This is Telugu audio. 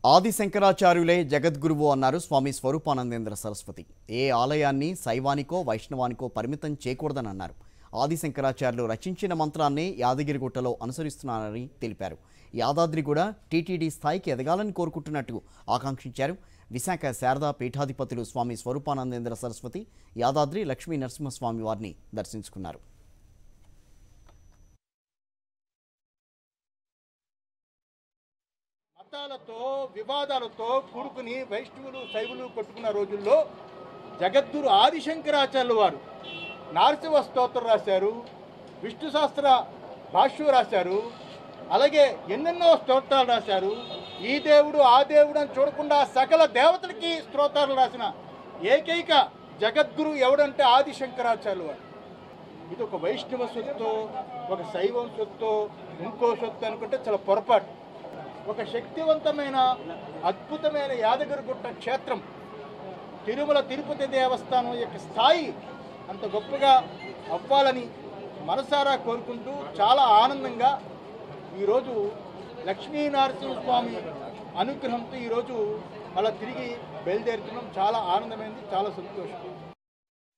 ఆది శంకరాచార్యులే జగద్గురువు అన్నారు స్వామి స్వరూపానందేంద్ర సరస్వతి ఏ ఆలయాన్ని శైవానికో వైష్ణవానికో పరిమితం చేయకూడదని అన్నారు ఆది శంకరాచార్యులు రచించిన మంత్రాన్ని యాదగిరిగుట్టలో అనుసరిస్తున్నారని తెలిపారు యాదాద్రి కూడా టీటీడీ స్థాయికి ఎదగాలని కోరుకుంటున్నట్టు ఆకాంక్షించారు విశాఖ శారదా పీఠాధిపతులు స్వామి స్వరూపానందేంద్ర సరస్వతి యాదాద్రి లక్ష్మీ నరసింహస్వామి వారిని దర్శించుకున్నారు మతాలతో వివాదాలతో కూడుకుని వైష్ణవులు శైవులు కొట్టుకున్న రోజుల్లో జగద్గురు ఆదిశంకరాచార్యులు వారు నారసింహ స్తోత్రం రాశారు విష్ణు శాస్త్ర భాష్యం రాశారు అలాగే ఎన్నెన్నో స్తోత్రాలు రాశారు ఈ దేవుడు ఆ దేవుడు అని చూడకుండా సకల దేవతలకి స్తోత్రాలు రాసిన ఏకైక జగద్గురు ఎవడంటే ఆదిశంకరాచార్యులు వారు ఇది ఒక వైష్ణవ సొత్తు ఒక శైవం సొత్తు ఇంకో సొత్తు అనుకుంటే చాలా పొరపాటు ఒక శక్తివంతమైన అద్భుతమైన యాదగిరిగుట్ట క్షేత్రం తిరుమల తిరుపతి దేవస్థానం యొక్క స్థాయి అంత గొప్పగా అవ్వాలని మనసారా కోరుకుంటూ చాలా ఆనందంగా ఈరోజు లక్ష్మీనరసింహస్వామి అనుగ్రహంతో ఈరోజు మళ్ళీ తిరిగి బయలుదేరుతున్నాం చాలా ఆనందమైంది చాలా సంతోషం